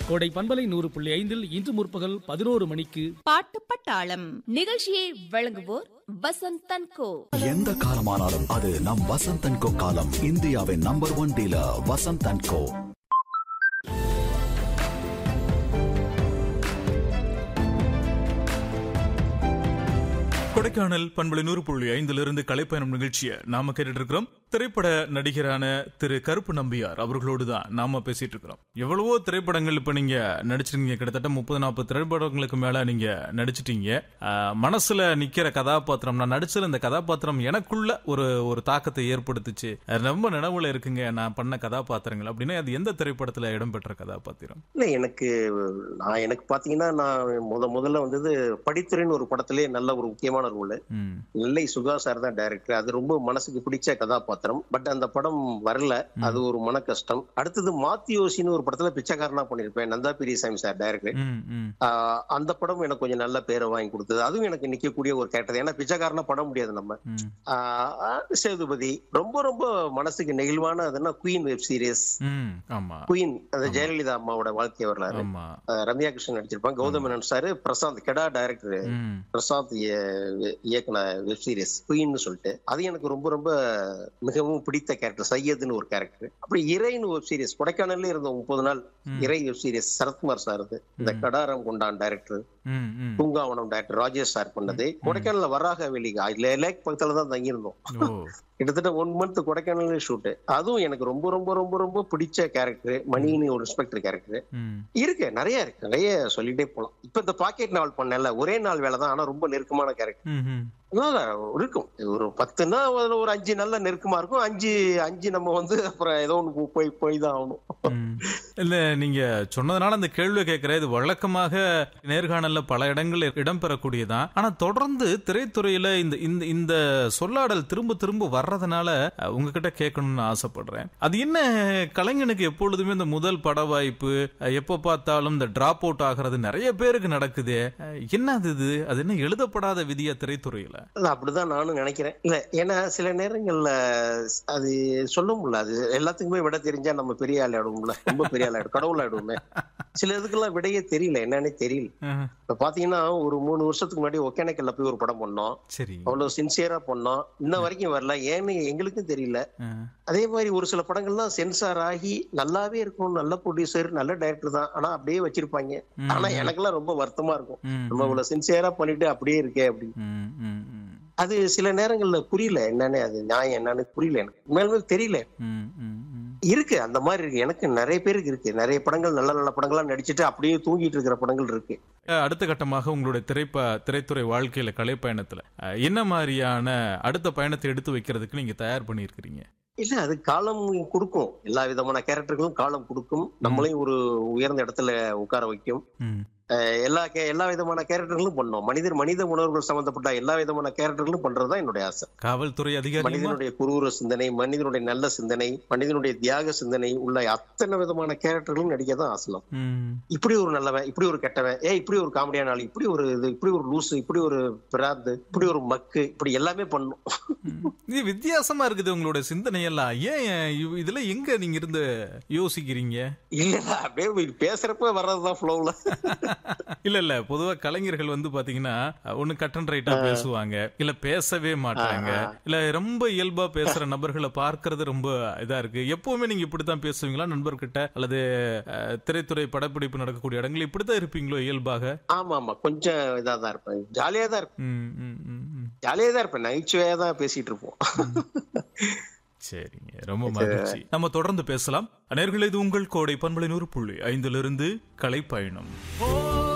கோடை பண்பலை நூறு புள்ளி ஐந்தில் இன்று முற்பகல் பதினோரு மணிக்கு பாட்டு பட்டாளம் நிகழ்ச்சியை வழங்குவோர் வசந்த் தன்கோ எந்த காலமானாலும் அது நம் வசந்த் அண்ட் கோ காலம் இந்தியாவின் number one dealer Vasanth and co Kodaikanal பண்பலை நூறு புள்ளி ஐந்திலிருந்து கலைப்பயணம் நிகழ்ச்சியை நாம கேட்டுட்டு இருக்கிறோம் திரைப்பட நடிகரான திரு கருப்பு நம்பியார் அவர்களோடு தான் நாம பேசிட்டு இருக்கிறோம் எவ்வளவோ திரைப்படங்கள் இப்ப நீங்க நடிச்சிருக்கீங்க கிட்டத்தட்ட முப்பது நாற்பது திரைப்படங்களுக்கு மேல நீங்க நடிச்சிட்டீங்க ஆஹ், மனசுல நிக்கிற கதாபாத்திரம் நான் நடிச்சல இந்த கதாபாத்திரம் எனக்குள்ள ஒரு ஒரு தாக்கத்தை ஏற்படுத்துச்சு அது ரொம்ப நினைவுல இருக்குங்க நான் பண்ண கதாபாத்திரங்கள் அப்படின்னா அது எந்த திரைப்படத்துல இடம்பெற்ற கதாபாத்திரம் இல்ல எனக்கு நான் எனக்கு பாத்தீங்கன்னா நான் முத முதல்ல வந்தது படித்துறைன்னு ஒரு படத்திலே நல்ல ஒரு முக்கியமான ரோல் ம் நெல்லை சுகா சார் தான் டைரக்டர் அது ரொம்ப மனசுக்கு பிடிச்ச கதாபாத்திரம் பட் அந்த படம் வரல அது ஒரு மன கஷ்டம் அடுத்தது மாத்தியோசின்னு ஒரு படத்துல பிச்சைக்காரனா பண்ணிருப்பேன் நந்தா பெரியசாமி சார் டைரக்டர் ம் ம் ஆஹ் அந்த படம் எனக்கு கொஞ்சம் நல்ல பேரை வாங்கி கொடுத்தது அதுவும் எனக்கு நிக்கக்கூடிய ஒரு கேரக்டர் ஏன்னா பிச்சைக்காரனா பண்ண முடியாது நம்ம ம் ஆஹ் சேதுபதி ரொம்ப ரொம்ப மனசுக்கு நெகிழ்வான அதுன்னா குயின் வெப் சீரிஸ் ம் ஆமா குயின் அந்த ஜெயலலிதா அம்மாவோட வாழ்க்கை வரலாறு ஆமா ஆஹ் ரம்யா கிருஷ்ணன் நடிச்சிருப்பாங்க கௌதம் மேனன் சார் பிரசாந்த் கெடா டைரக்டர் ம் பிரசாந்த் இய- இயக்குன வெப் சீரிஸ் குயின்னு சொல்லிட்டு அது எனக்கு ரொம்ப ரொம்ப மிகவும் பிடித்த கேரக்டர் சையதுன்னு ஒரு கேரக்டர் அப்புறம் இறைன்னு வெப் சீரிஸ் கொடைக்கானல்ல இருந்த முப்பது நாள் ம். இறை வெப் சீரிஸ் சரத்குமார் சார் இது இந்த ம். கடாரம் கொண்டான் டைரக்டர் ம் ம் பூங்காவனம் டைரக்டர் ராஜேஷ் சார் பண்ணது கொடைக்கானல்ல வராக வெளி லேக் பக்கத்துல தான் தங்கியிருந்தோம் ஓ கிட்டத்தட்ட ஒன் மந்த் கொடைக்கானல் ஷூட் அதுவும் எனக்கு ரொம்ப ரொம்ப ரொம்ப ரொம்ப பிடிச்ச கேரக்டர் மணின்னு ஒரு இன்ஸ்பெக்டர் கேரக்டர் ம் இருக்கு நிறைய இருக்கு நிறைய சொல்லிட்டே போலாம் இப்ப இந்த பாக்கெட் நாவல் பண்ணல ஒரே நாள் வேலை தான் ஆனா ரொம்ப நெருக்கமான கேரக்டர் ம் ம் நல்லா இருக்கும் ஒரு பத்துன்னா அதுல ஒரு அஞ்சு நல்ல நெருக்கமா இருக்கும் அஞ்சு அஞ்சு நம்ம வந்து அப்புறம் ஏதோ ஒண்ணு போய் போய் தான் ஆகணும் ம். இல்ல நீங்க சொன்னதுனால அந்த கேள்வி கேட்கிறேன் இது வழக்கமாக நேர்காணல்ல பல இடங்கள்ல இடம்பெறக்கூடியதான் ஆனா தொடர்ந்து திரைத்துறையில இந்த இந்த இந்த சொல்லாடல் திரும்ப திரும்ப வர்றதுனால அஹ், உங்ககிட்ட கேட்கணும்னு ஆசைப்படுறேன் அது என்ன கலைஞனுக்கு எப்பொழுதுமே இந்த முதல் பட வாய்ப்பு அஹ், எப்ப பார்த்தாலும் இந்த டிராப் அவுட் ஆகிறது நிறைய பேருக்கு நடக்குது அஹ், என்ன அது இது அது என்ன எழுதப்படாத விதியா திரைத்துறையில அது அப்படிதான் நானும் நினைக்கிறேன் இல்ல ஏன்னா சில நேரங்கள்ல அது சொல்ல முடியல அது எல்லாத்துக்குமே விட தெரிஞ்சா நம்ம பெரிய ஆள் ஆயிடுவோம்ல ரொம்ப பெரிய ஆள் ஆயிடும் கடவுள் ஆயிடுவோமே சில இதுக்கெல்லாம் விடையே தெரியல என்னன்னே தெரியல அஹ், இப்ப பாத்தீங்கன்னா ஒரு மூணு வருஷத்துக்கு முன்னாடி ஒகேனக்கல்ல போய் ஒரு படம் பண்ணோம் சரி அவ்வளவு சின்சியரா பண்ணோம் இன்ன வரைக்கும் வரல ஏன்னு எங்களுக்கும் தெரியல அஹ், அதே மாதிரி ஒரு சில படங்கள்லாம் சென்சார் ஆகி நல்லாவே இருக்கும் நல்ல ப்ரொடியூசர் நல்ல டைரக்டர் தான் ஆனா அப்படியே வச்சிருப்பாங்க ம். ஆனா எனக்கெல்லாம் ரொம்ப வருத்தமா இருக்கும் ம், நம்ம இவ்வளவு சின்சியரா பண்ணிட்டு அப்படியே இருக்கே அப்படி ம், ம், ம், அது சில நேரங்கள்ல புரியல என்னன்னு அது நியாயம் என்னன்னு புரியல எனக்கு உண்மையாலுமே தெரியல ம், ம், ம். இருக்கு அந்த மாதிரி இருக்கு எனக்கு நிறைய பேருக்கு இருக்கு நிறைய படங்கள் நல்ல நல்ல படங்களா நடிச்சுட்டு அப்படியே தூங்கிட்டு இருக்கிற படங்கள் இருக்கு அஹ் அடுத்த கட்டமாக உங்களுடைய திரைப்ப திரைத்துறை வாழ்க்கையில கலைப்பயணத்துல அஹ் என்ன மாதிரியான அடுத்த பயணத்தை எடுத்து வைக்கிறதுக்கு நீங்க தயார் பண்ணியிருக்கிறீங்க இல்ல அது காலம் கொடுக்கும் எல்லா விதமான கேரக்டர்களும் காலம் கொடுக்கும் நம்மளையும் ஒரு உயர்ந்த இடத்துல உட்கார வைக்கும் ம், அஹ் எல்லா கே- எல்லா விதமான கேரக்டர்களும் பண்ணோம் மனிதர் மனித உணர்வுகள் சம்பந்தப்பட்ட எல்லா விதமான கேரக்டர்களும் பண்றதுதான் என்னுடைய ஆசை காவல்துறை அதிகாரியுமா மனிதனுடைய குரூர சிந்தனை மனிதனுடைய நல்ல சிந்தனை மனிதனுடைய தியாக சிந்தனை உள்ள அத்தனை விதமான கேரக்டர்களும் நடிக்க தான் ஆசலம் ம், இப்படி ஒரு நல்லவன் இப்படி ஒரு கெட்டவன் ஏ இப்படி ஒரு காமெடியான ஆள் இப்படி ஒரு இது இப்படி ஒரு லூசு இப்படி ஒரு பிராந்து இப்படி ஒரு மக்கு இப்படி எல்லாமே பண்ணும் ம். இது வித்தியாசமா இருக்குது உங்களுடைய சிந்தனை எல்லாம் ஏன் இவ்- இதுல எங்க நீங்க இருந்து யோசிக்கிறீங்க இல்ல அப்படியே பேசுறப்ப வர்றதுதான் ஃப்ளோல இல்ல இல்ல பொதுவா கலைஞர்கள் வந்து பாத்தீங்கன்னா ஒண்ணு கட் அண்ட் ரைட்டா பேசுவாங்க இல்ல பேசவே மாட்டாங்க இல்ல ரொம்ப இயல்பா பேசுற நபர்களை பார்க்கிறது ரொம்ப இதா இருக்கு எப்பவுமே நீங்க இப்படித்தான் பேசுவீங்களா நண்பர்கிட்ட அல்லது அஹ், திரைத்துறை படப்பிடிப்பு நடக்கக்கூடிய இடங்கள் இப்படித்தான் இருப்பீங்களோ இயல்பாக ஆமா ஆமா கொஞ்சம் இதா தான் இருப்பேன் ஜாலியா தான் இருப்பேன் ம், ம், ம், ம். ஜாலியா தான் இருப்பேன் நகைச்சுவையா தான் பேசிட்டு இருப்போம் சரிங்க ரொம்ப மகிழ்ச்சி நம்ம தொடர்ந்து பேசலாம் நேயர்களே இது உங்கள் கோடை பண்பலை நூறு புள்ளி ஐந்திலிருந்து கலை பயணம்